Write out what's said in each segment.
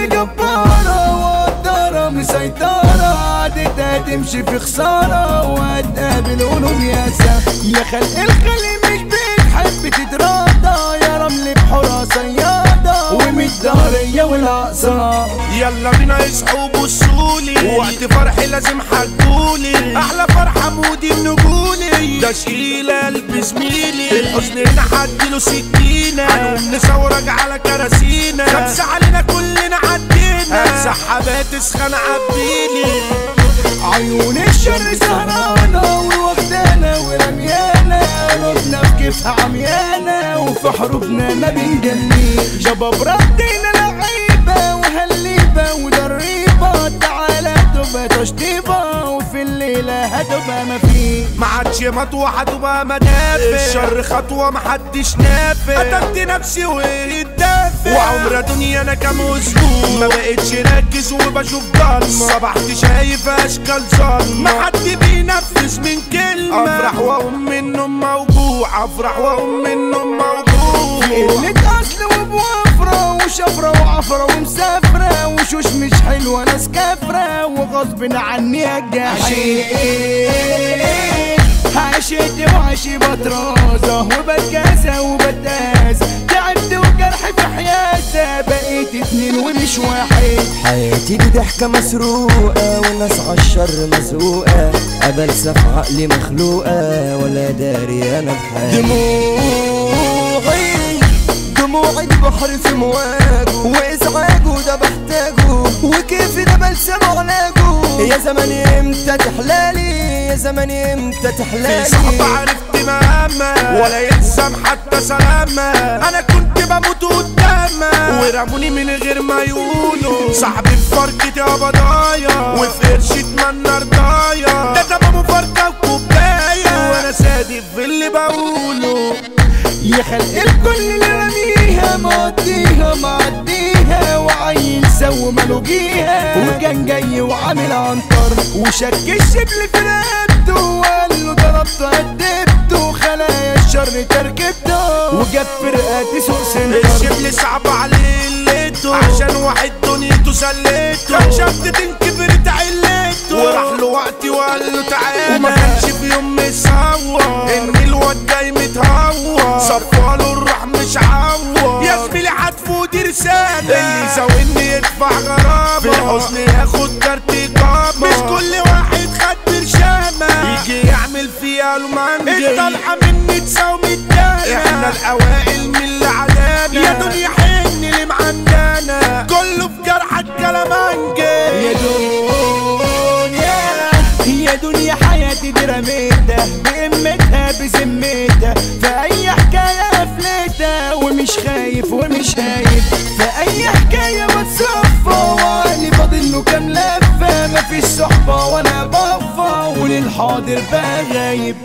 دي جبارة وقدارة مسيطرة عادتها تمشي في خسارة وهتقابل قلوب ياسا يا خلق الخلق مش بتحب تتراضى يا رمل بحورة صيادة وميت ظهرية والأقصى يلا بينا اصحوا بصولي وقت فرحي لازم حكولي احلى فرحه مودي بنجولي ده شيل قلب زميلي الحزن هنا حدله سكينه هنقوم نصورك على كراسينا خمسه علينا كلنا عدينا سحابات تسخن عبيلي عيون الشر سهرانة وواخدانا ورميانا قلوبنا في كيفها عميانة وفي حروبنا ما بنجلي شباب ردينا لعيبة وهليبة ودريبة تعالى تبقى تشطيبة وفي الليلة هتبقى ما فيه ما عادش مطوة هتبقى مدافع الشر خطوة محدش نافع قتلت نفسي واتدافع وعمر دنيا انا كام اسبوع ما بقتش راكز وبشوف ضلمة صبحت شايف اشكال ظلمة ما حد بينفذ من كلمة افرح واقوم من النوم موجوع افرح واقوم من النوم موجوع قلة أصل وبوفرة وشفرة وعفرة ومسافرة وشوش مش حلوة ناس كافرة وغصب عني الجحيم عشت وعشي بطرازة وبتكاسة وبتاسة تعبت وجرحي في حياتي بقيت اتنين ومش واحد حياتي دي ضحكة مسروقة والناس عالشر مزقوقة قبل سف عقلي مخلوقة ولا داري أنا بحالي دموعي دموعي دي بحر في مواجه وإزعاجه ده بحتاجه وكيف ده بلسم علاجه يا زماني امتى تحلالي يا زماني امتى في تحلالي صعب عرفت مهمة ولا يلزم حتى سلامة انا كنت بموت قدامها ورموني من غير ما يقولوا صاحبي في فرقة يا بضايا وفي قرش اتمنى رضايا ده تمام فرقة وكوباية وانا صادق في اللي بقوله يا خلق الكل اللي رميها مقضيها معديها وعيل سو ملوجيها وكان جاي وعامل عنتر وشك الشبل في رقبته وقال له ضربته هدبته خلايا الشر تركبته وجاب فرقة سوق سنتر الشبل صعب عليه قلته عشان واحد دنيته سلته كان شدتين كبرت علته وراح له وقتي وقال له تعالى وما كانش في يوم مسوى ان الواد جاي متهوى صفاله الروح مش عوى يا زميلي هتفوت رسالة اللي يزاولني يدفع غرامة في الحزن ياخد كارت إقامة مش كل واحد خد برشامة يجي يعمل فيها له منجل الطلحة مني تساوي التانية احنا الأوائل من اللي عدانا يا دنيا حن اللي معندانا كله في جرحك كلامنجي يا دنيا يا دنيا حياتي دي رميتها بقمتها بذمتها في اي حكاية قفلتها ومش خايف ومش هايب في اي حكاية بتصفى وعقلي فاضل له كام لفة مفيش صحبة وانا بفى وللحاضر بقى غايب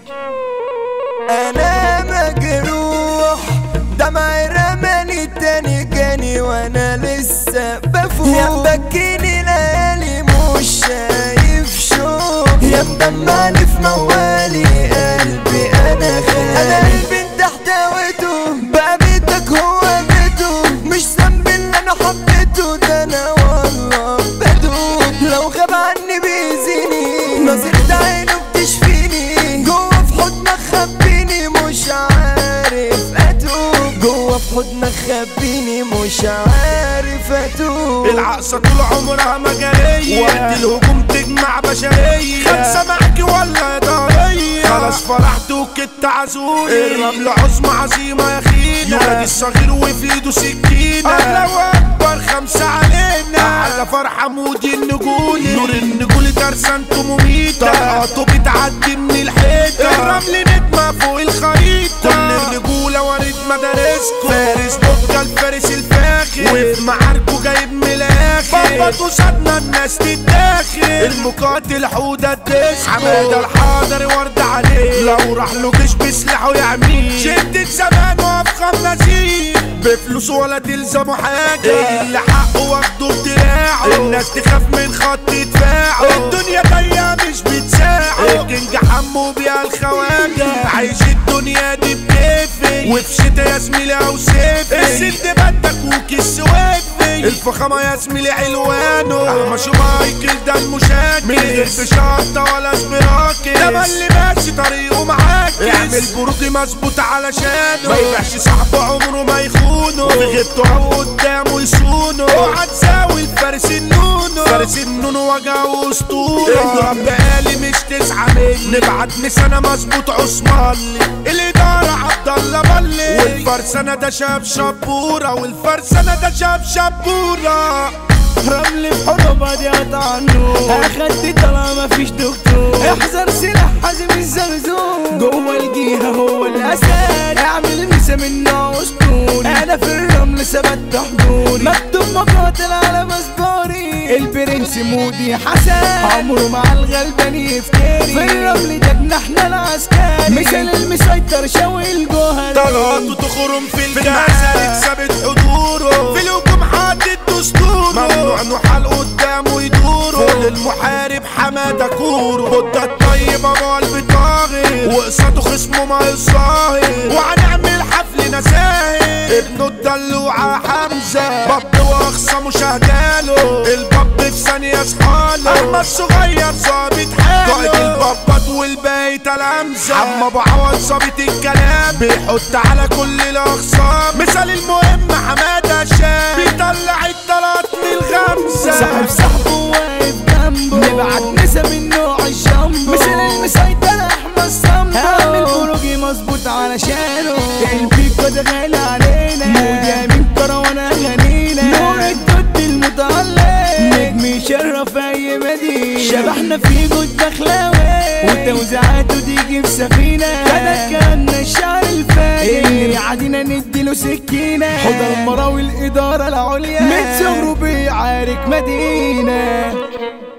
انا مجروح دمعي رماني تاني جاني وانا لسه بفوق يا مبكيني ليالي مش شايف شوق يا مدمعني في موالي قلبي انا خايف انا قلبي انت احتويته بقى بيتك هو بيته مش ذنبي اللي انا حبيته ده انا والله بدوب لو غاب عني بيزيني نظرة عينه بتشفيني جوه في حضنك خبيني مش عارف اتوب جوه في حضنك خبيني مش عارف اتوب العقصة طول عمرها مجارية وقت الهجوم تجمع بشرية خمسة معاكي ولا ضرية خلاص فرحت وكنت عزولي الرمل عظمى عظيمة يا خينا ولاد الصغير وفي ايده سكينة الله أكبر خمسة علينا على فرحة مودي النجولي نور النجولي درسانته مميتة طلقاته بتعدي من الحيطة الرمل نجمة فوق الخريطة كل الرجولة ورد مدارسكم فارس بوكا الفارس الفاخر وفي معاركه جايب من الاخر بابا صدنا الناس تتاخر المقاتل حودة الدس حمادة الحاضر ورد عليه لو راح له جيش بسلاحه يعميه شدة زمان وافخم نزيل بفلوس ولا تلزمه حاجة اللي حقه واخده بدراعه الناس تخاف من خط دفاعه الدنيا جاية مش بتساعه الكينج حمو بيها الخواجة عايش الدنيا دي بكيفي وفي شتا يا زميلي او سيفي السد بدك وكيس وفي الفخامة يا زميلي علوانه احمد شمايكل ده المشاكل من غير بشطة ولا سبراكل ده اللي ماشي طريقه معاك اعمل برودي مظبوط علشانه ما يبيعش صاحبه عمره ما يخونه وفي غيبته او قدامه يصونه اوعى تساوي الفارس النونو فارس النونو وجعه اسطوره اضرب بقالي مش تسعة مني نبعت مسانة مظبوط عثمان لي الادارة عبد الله بلي والفرسانة ده شاب شبورة والفرسانة ده شاب شبورة رمل في حروبها دي قطعنه اخدت طالما مفيش دكتور احذر سلاح حازم الزرزور جوه الجيهة هو الاسد اعمل مسا منه اسطوري انا في الرمل ثبت حضوري مكتوب مقاتل على مسبوري البرنس مودي حسن عمره مع الغلبان يفتري في الرمل ده جناحنا العسكري مثال المسيطر شوي الجوهري طلعته تخرم في المسالك ثابت حضوره في الهجوم حاطط دستوره ممنوع انه حال قدامه يدوره فوق المحارب حمادة كوره بودة الطيب ابو قلب طاغي وقصاده خصمه ما يصاهي وهنعمل حفل نزاهي ابنه الدلوعة حمزة باب واخصى مشاهداله الباب في ثانية صحاله اما الصغير ظابط حاله قائد البابات والباقي تلامذة عم ابو عوض ظابط الكلام بيحط على كل الاخصام مثال المهم حمادة شام بيطلع الطلات من الغمزة صاحب صاحبه واقف جنبه نبعت نسا من نوع الجامبو مثل المسيطر احمد صمبو هعمل خروجي مظبوط علشانه البيكو ده غالي علينا مود يمين كروانة غنينا نور الدود المتعلق نجم يشرف اي مدينة شبحنا في جود دخلاوي وتوزيعاته تيجي في سفينة كده كان الشعر الفايق اللي عادينا نديله سكينة حضر المراوي الإدارة العليا من صغره بيعارك مدينة